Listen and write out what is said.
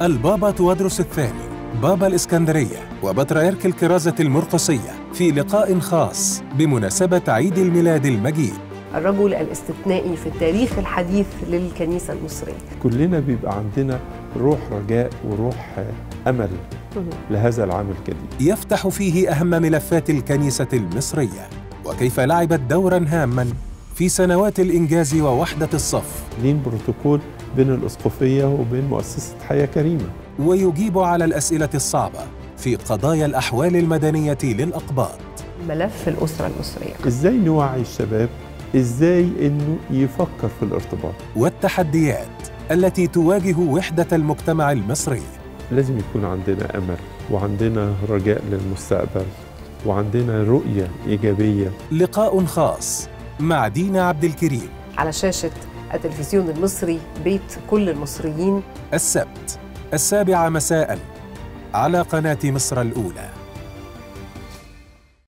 البابا توادرس الثاني بابا الإسكندرية وبطريرك الكرازة المرقسية في لقاء خاص بمناسبة عيد الميلاد المجيد الرجل الاستثنائي في التاريخ الحديث للكنيسة المصرية كلنا بيبقى عندنا روح رجاء وروح امل لهذا العام الجديد يفتح فيه أهم ملفات الكنيسة المصرية وكيف لعبت دورا هاما في سنوات الإنجاز ووحدة الصف لين بروتوكول بين الاسقفيه وبين مؤسسه حياه كريمه ويجيب على الأسئلة الصعبة في قضايا الأحوال المدنية للأقباط ملف الأسرة المصرية ازاي نوعي الشباب ازاي انه يفكر في الارتباط والتحديات التي تواجه وحدة المجتمع المصري لازم يكون عندنا امل وعندنا رجاء للمستقبل وعندنا رؤيه ايجابيه لقاء خاص مع دينا عبد الكريم على شاشة التلفزيون المصري بيت كل المصريين السبت السابعة مساء على قناة مصر الأولى